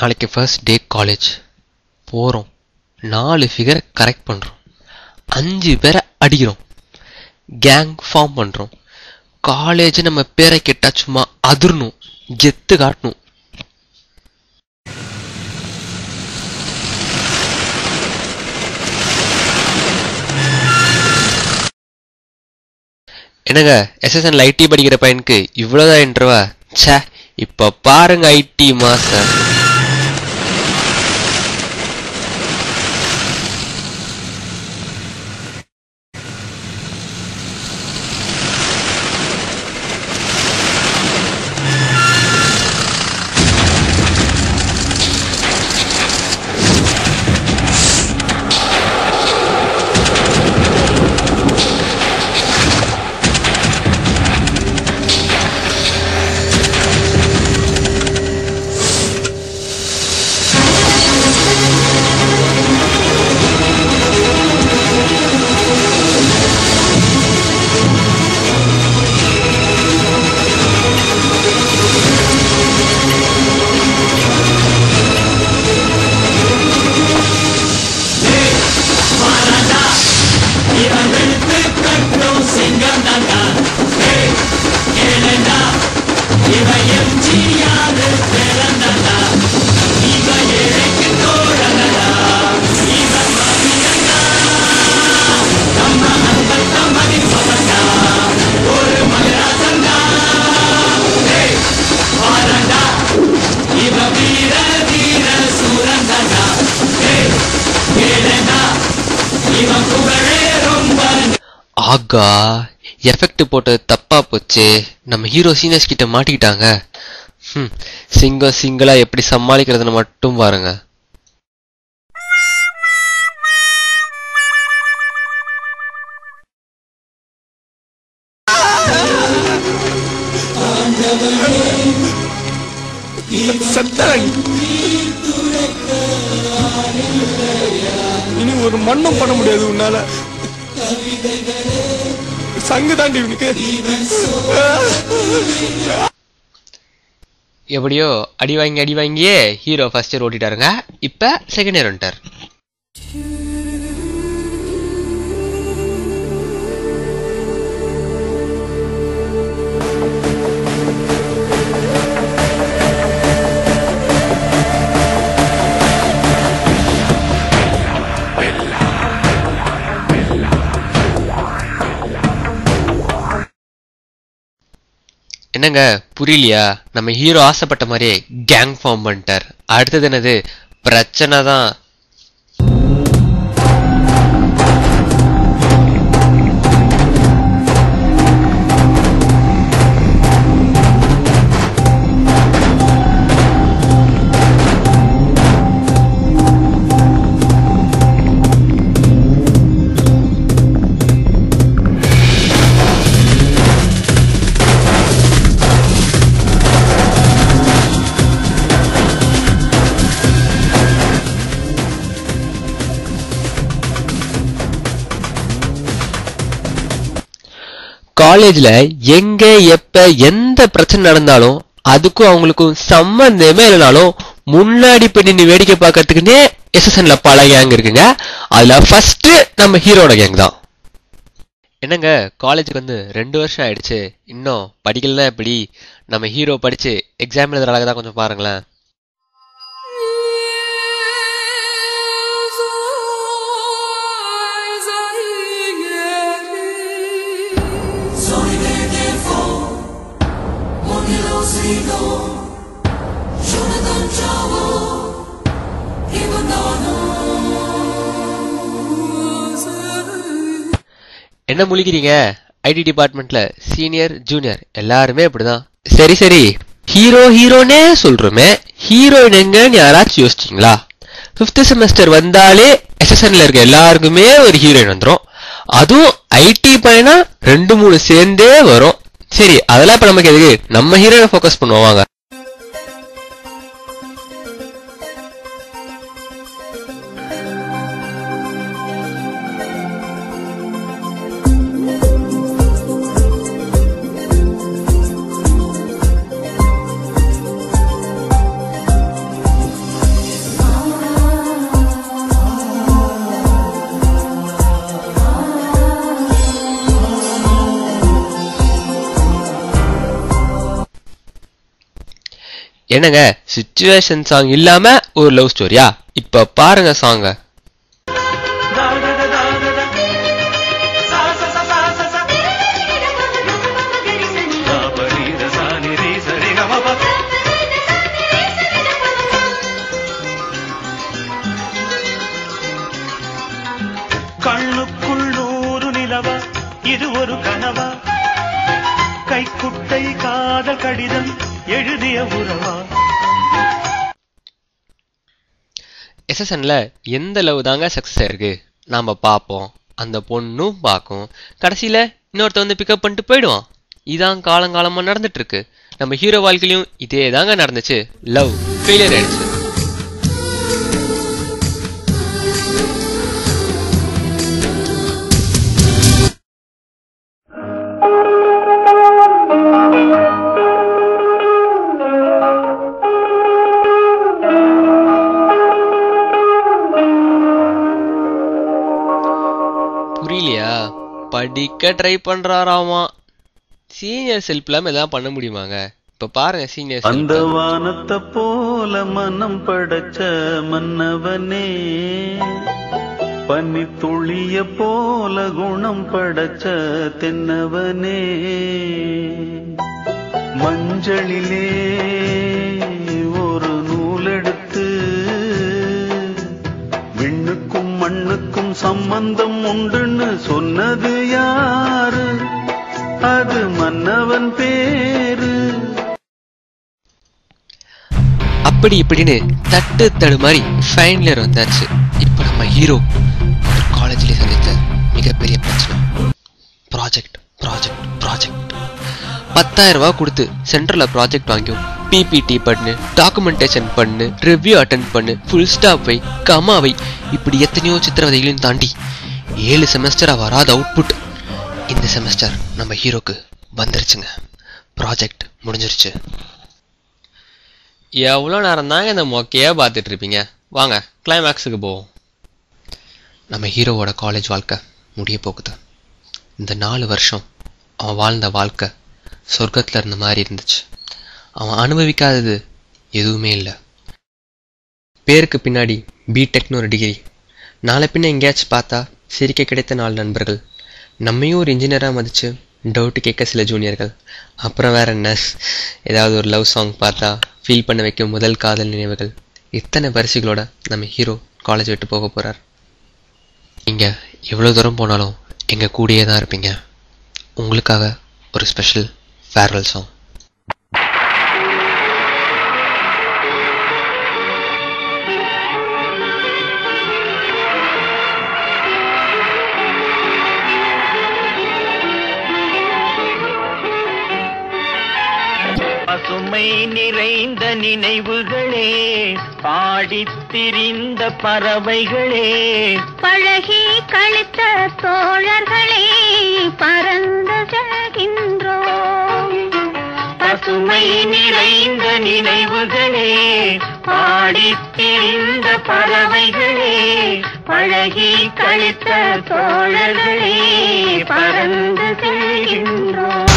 நாளைக்கு first day college போகிறோம் நாலு ஃபிகரை கரெக்ட் பண்ணுறோம் அஞ்சு பேரை அடிக்கிறோம் கேங் ஃபார்ம் பண்ணுறோம் காலேஜ் நம்ம பேரை கெட்டா சும்மா அதிரணும் கெத்து காட்டணும் என்னங்க எஸ்எஸ்என்ல ஐடி படிக்கிற பையனுக்கு இவ்வளோதான் இன்டர்வா ச்சே இப்போ பாருங்க ஐடி மாஸ்டர் ஆகா எஃபெக்ட் போட்டது தப்பா போச்சு நம்ம ஹீரோ சீனியர்ஸ் கிட்ட மாட்டிக்கிட்டாங்க ஹம், சிங்கம் சிங்கிளா எப்படி சமாளிக்கிறதுன்னு மட்டும் பாருங்க செத்தரன் இனி ஒரு மண்ணும் பண்ண முடியாது உன்னால சங்கு தாண்டி இவனுக்கு எப்படியோ அடி வாங்கி அடி வாங்கியே ஹீரோ ஃபர்ஸ்ட் இயர் ஓட்டிட்டாருங்க இப்ப செகண்ட் இயர் வந்துட்டார் என்னங்க புரியலையா நம்ம ஹீரோ ஆசைப்பட்ட மாதிரியே கேங் ஃபார்ம் பண்ணிட்டார் அடுத்தது என்னது பிரச்சனை தான் காலேஜ்ல எங்க எப்ப எந்த பிரச்சனை நடந்தாலும் அதுக்கும் அவங்களுக்கும் சம்பந்தமே இல்லைனாலும் முன்னாடி போய் நின்று வேடிக்கை பார்க்கறதுக்குன்னே எஸ்எஸ்என்ல பல கேங் இருக்குங்க அதுல ஃபர்ஸ்ட் நம்ம ஹீரோட கேங் தான் என்னங்க காலேஜுக்கு வந்து ரெண்டு வருஷம் ஆயிடுச்சு இன்னும் படிக்கலனா எப்படி நம்ம ஹீரோ படிச்சு எக்ஸாம் எழுதுற அழகை தான் கொஞ்சம் பாருங்களேன் என்ன முழிக்கிறீங்க ஐடி டிபார்ட்மெண்ட்ல சீனியர் ஜூனியர் எல்லாருமே இப்படிதான் சரி சரி ஹீரோ ஹீரோனே சொல்றோமே ஹீரோயின் எங்கன்னு யாராச்சும் யோசிச்சிங்களா ஃபிஃப்த் செமஸ்டர் வந்தாலே எஸ்எஸ்என்ல இருக்க எல்லாருக்குமே ஒரு ஹீரோயின் வந்துரும் அதுவும் ஐடி பையனா ரெண்டு மூணு சேர்ந்தே வரும் சரி அதெல்லாம் இப்ப நமக்கு எதுக்கு நம்ம ஹீரோனை ஃபோக்கஸ் பண்ணுவோம் வாங்க என்னங்க சுச்சுவேஷன் சாங் இல்லாம ஒரு லவ் ஸ்டோரியா இப்ப பாருங்க சாங்க கண்ணுக்குள் நூறு நிலவா இது ஒரு கனவா கைக்குட்டை காதல் கடிதம் எழுதிய உறவா எஸ்எஸ்என்ல எந்த லவ் தாங்க சக்ஸஸ் ஆயிருக்கு நாம பார்ப்போம் அந்த பொண்ணும் பார்க்கும் கடைசியில இன்னொருத்த வந்து பிக்கப் பண்ணிட்டு போயிடுவான் இதான் காலங்காலமா நடந்துட்டு இருக்கு நம்ம ஹீரோ வாழ்க்கையிலும் இதே தாங்க நடந்துச்சு லவ் ஃபெயிலியர் ஆயிடுச்சு புரியலையா படிக்க ட்ரை பண்றாராமா சீனியர் செல்ஃப் இல்லாம எதாவது பண்ண முடியுமாங்க இப்ப பாருங்க சீனியர் அந்த செல்ஃப் வானத்தை போல மனம் படைச்ச மன்னவனே பனி துளிய போல குணம் படைச்ச தென்னவனே மஞ்சளிலே ஒரு நூலெடுத்து விண்ணுக்கும் மண்ணுக்கும் சம்பந்தம் உண்டுன்னு சொன்னது யாரு அது மன்னவன் பேரு அப்படி இப்படின்னு தட்டு தடு மாதிரி ஃபைனல் இயர் வந்தாச்சு இப்போ நம்ம ஹீரோ ஒரு காலேஜ்ல சந்தித்த மிகப்பெரிய பிரச்சனை ப்ராஜெக்ட் ப்ராஜெக்ட் ப்ராஜெக்ட் பத்தாயிரம் ரூபாய் கொடுத்து சென்டரில் ப்ராஜெக்ட் வாங்கியும் பிபிடி பண்ணு டாக்குமெண்டேஷன் பண்ணு ரிவ்யூ அட்டன் பண்ணு ஃபுல் ஸ்டாப் வை கமா வை இப்படி எத்தனையோ சித்திரவதைகளையும் தாண்டி ஏழு செமஸ்டரா வராத அவுட்புட் இந்த செமஸ்டர் நம்ம ஹீரோக்கு வந்துருச்சுங்க ப்ராஜெக்ட் முடிஞ்சிருச்சு எவ்வளோ நேரம் தாங்க இந்த மொக்கையே பார்த்துட்டு இருப்பீங்க வாங்க கிளைமேக்ஸுக்கு போவோம் நம்ம ஹீரோவோட காலேஜ் வாழ்க்கை முடிய போகுது இந்த நாலு வருஷம் அவன் வாழ்ந்த வாழ்க்கை சொர்க்கத்தில் இருந்த மாதிரி இருந்துச்சு அவன் அனுபவிக்காதது எதுவுமே இல்லை பேருக்கு பின்னாடி பிடெக்னு ஒரு டிகிரி நாளை பின்ன எங்கேயாச்சும் பார்த்தா சிரிக்க கிடைத்த நாலு நண்பர்கள் நம்மையும் ஒரு இன்ஜினியராக மதிச்சு டவுட்டு கேட்க சில ஜூனியர்கள் அப்புறம் வேற என்ன ஏதாவது ஒரு லவ் சாங் பார்த்தா ஃபீல் பண்ண வைக்கும் முதல் காதல் நினைவுகள் இத்தனை பரிசுகளோட நம்ம ஹீரோ காலேஜ் விட்டு போக போகிறார் இங்கே எவ்வளோ தூரம் போனாலும் எங்கள் கூடயே தான் இருப்பீங்க உங்களுக்காக ஒரு ஸ்பெஷல் ஃபேர்வெல் சாங் பசுமை நிறைந்த நினைவுகளே பாடித் திரிந்த பறவைகளே பழகி கழித்த தோழர்களே பறந்து செல்கின்றோம் பசுமை நிறைந்த நினைவுகளே பாடித் திரிந்த பறவைகளே பழகி கழித்த தோழர்களே பறந்து செல்கின்றோம்